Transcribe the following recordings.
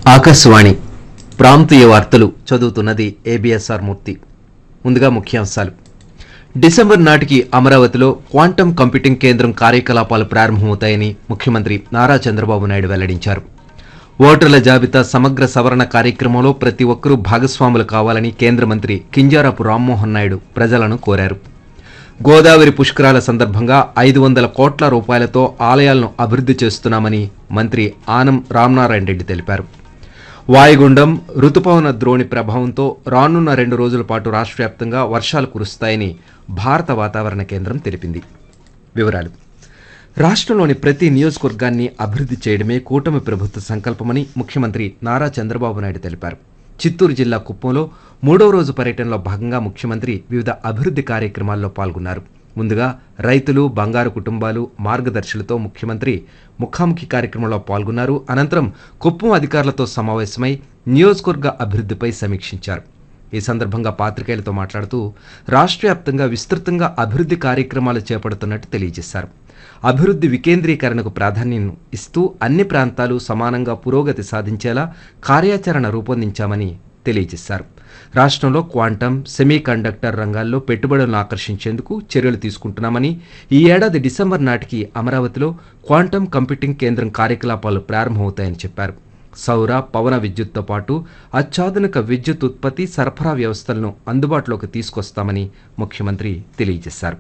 ఆకాశవాణి ప్రాంతీయ వార్తలు చదువుతున్నది ఏబిఎస్ఆర్ మూర్తి ముందుగా ముఖ్యాంశాలు డిసెంబర్ నాటికి అమరావతిలో క్వాంటమ్ కంప్యూటింగ్ కేంద్రం కార్యకలాపాలు ప్రారంభమవుతాయని ముఖ్యమంత్రి నారా చంద్రబాబు నాయుడు వెల్లడించారు ఓటర్ల జాబితా సమగ్ర సవరణ కార్యక్రమంలో ప్రతి ఒక్కరూ భాగస్వాములు కావాలని కేంద్ర మంత్రి కింజారపు రామ్మోహన్ నాయుడు ప్రజలను కోరారు గోదావరి పుష్కరాల సందర్భంగా ఐదు వందల కోట్ల రూపాయలతో ఆలయాలను అభివృద్ధి చేస్తున్నామని మంత్రి ఆనం రామనారాయణ రెడ్డి తెలిపారు వాయుగుండం రుతుపవన ద్రోణి ప్రభావంతో రానున్న రెండు రోజుల పాటు రాష్ట్ర వ్యాప్తంగా వర్షాలు కురుస్తాయని భారత వాతావరణ కేంద్రం తెలిపింది వివరాలు రాష్ట్రంలోని ప్రతి నియోజకవర్గాన్ని అభివృద్ధి చేయడమే కూటమి ప్రభుత్వ సంకల్పమని ముఖ్యమంత్రి నారా చంద్రబాబు నాయుడు తెలిపారు చిత్తూరు జిల్లా కుప్పంలో మూడో రోజు పర్యటనలో భాగంగా ముఖ్యమంత్రి వివిధ అభివృద్ధి కార్యక్రమాల్లో పాల్గొన్నారు ముందుగా రైతులు బంగారు కుటుంబాలు మార్గదర్శులతో ముఖ్యమంత్రి ముఖాముఖి కార్యక్రమంలో పాల్గొన్నారు అనంతరం కుప్పం అధికారులతో సమావేశమై నియోజకవర్గ అభివృద్ధిపై సమీక్షించారు ఈ సందర్భంగా పాత్రికేయులతో మాట్లాడుతూ రాష్ట్ర వ్యాప్తంగా విస్తృతంగా అభివృద్ధి కార్యక్రమాలు చేపడుతున్నట్టు తెలియజేశారు అభివృద్ధి వికేంద్రీకరణకు ప్రాధాన్యం ఇస్తూ అన్ని ప్రాంతాలు సమానంగా పురోగతి సాధించేలా కార్యాచరణ రూపొందించామని తెలియజేశారు రాష్ట్రంలో క్వాంటం సెమీ కండక్టర్ రంగాల్లో పెట్టుబడులను ఆకర్షించేందుకు చర్యలు తీసుకుంటున్నామని ఈ ఏడాది డిసెంబర్ నాటికి అమరావతిలో క్వాంటం కంప్యూటింగ్ కేంద్రం కార్యకలాపాలు ప్రారంభమవుతాయని చెప్పారు సౌర పవన విద్యుత్తో పాటు అత్యాధునిక విద్యుత్ ఉత్పత్తి సరఫరా వ్యవస్థలను అందుబాటులోకి తీసుకొస్తామని ముఖ్యమంత్రి తెలియజేశారు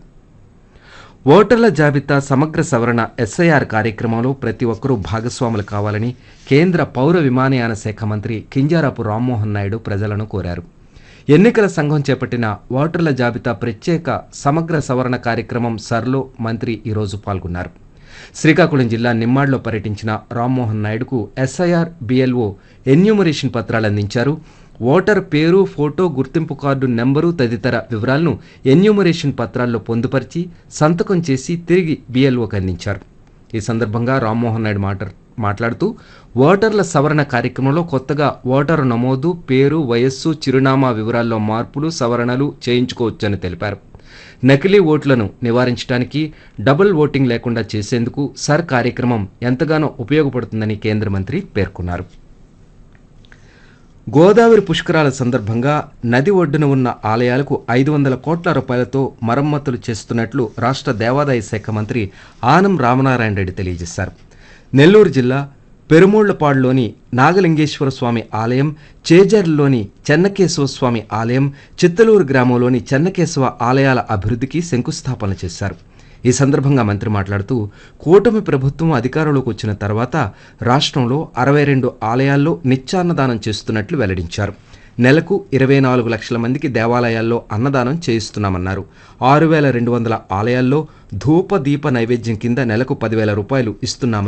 ఓటర్ల జాబితా సమగ్ర సవరణ ఎస్ఐఆర్ కార్యక్రమంలో ప్రతి ఒక్కరూ భాగస్వాములు కావాలని కేంద్ర పౌర విమానయాన శాఖ మంత్రి కింజారాపు రామ్మోహన్ నాయుడు ప్రజలను కోరారు ఎన్నికల సంఘం చేపట్టిన ఓటర్ల జాబితా ప్రత్యేక సమగ్ర సవరణ కార్యక్రమం సర్లో మంత్రి ఈరోజు పాల్గొన్నారు శ్రీకాకుళం జిల్లా నిమ్మాడ్లో పర్యటించిన రామ్మోహన్ నాయుడుకు ఎస్ఐఆర్ బిఎల్ఓ ఎన్యూమరేషన్ పత్రాలు అందించారు ఓటర్ పేరు ఫోటో గుర్తింపు కార్డు నెంబరు తదితర వివరాలను ఎన్యూమరేషన్ పత్రాల్లో పొందుపరిచి సంతకం చేసి తిరిగి బిఎల్ఓకి అందించారు ఈ సందర్భంగా రామ్మోహన్ నాయుడు మాట మాట్లాడుతూ ఓటర్ల సవరణ కార్యక్రమంలో కొత్తగా ఓటరు నమోదు పేరు వయస్సు చిరునామా వివరాల్లో మార్పులు సవరణలు చేయించుకోవచ్చని తెలిపారు నకిలీ ఓట్లను నివారించడానికి డబుల్ ఓటింగ్ లేకుండా చేసేందుకు సర్ కార్యక్రమం ఎంతగానో ఉపయోగపడుతుందని కేంద్ర మంత్రి పేర్కొన్నారు గోదావరి పుష్కరాల సందర్భంగా నది ఒడ్డున ఉన్న ఆలయాలకు ఐదు వందల కోట్ల రూపాయలతో మరమ్మతులు చేస్తున్నట్లు రాష్ట్ర దేవాదాయ శాఖ మంత్రి ఆనం రామనారాయణ రెడ్డి తెలియజేశారు నెల్లూరు జిల్లా పెరుమూళ్లపాడులోని నాగలింగేశ్వర స్వామి ఆలయం చేజర్లోని చెన్నకేశవ స్వామి ఆలయం చిత్తలూరు గ్రామంలోని చెన్నకేశవ ఆలయాల అభివృద్ధికి శంకుస్థాపన చేశారు ఈ సందర్భంగా మంత్రి మాట్లాడుతూ కూటమి ప్రభుత్వం అధికారంలోకి వచ్చిన తర్వాత రాష్ట్రంలో అరవై రెండు ఆలయాల్లో నిత్యాన్నదానం చేస్తున్నట్లు వెల్లడించారు నెలకు ఇరవై నాలుగు లక్షల మందికి దేవాలయాల్లో అన్నదానం చేయిస్తున్నామన్నారు ఆరు వేల రెండు వందల ఆలయాల్లో ధూప దీప నైవేద్యం కింద నెలకు పదివేల రూపాయలు ఇస్తున్నామని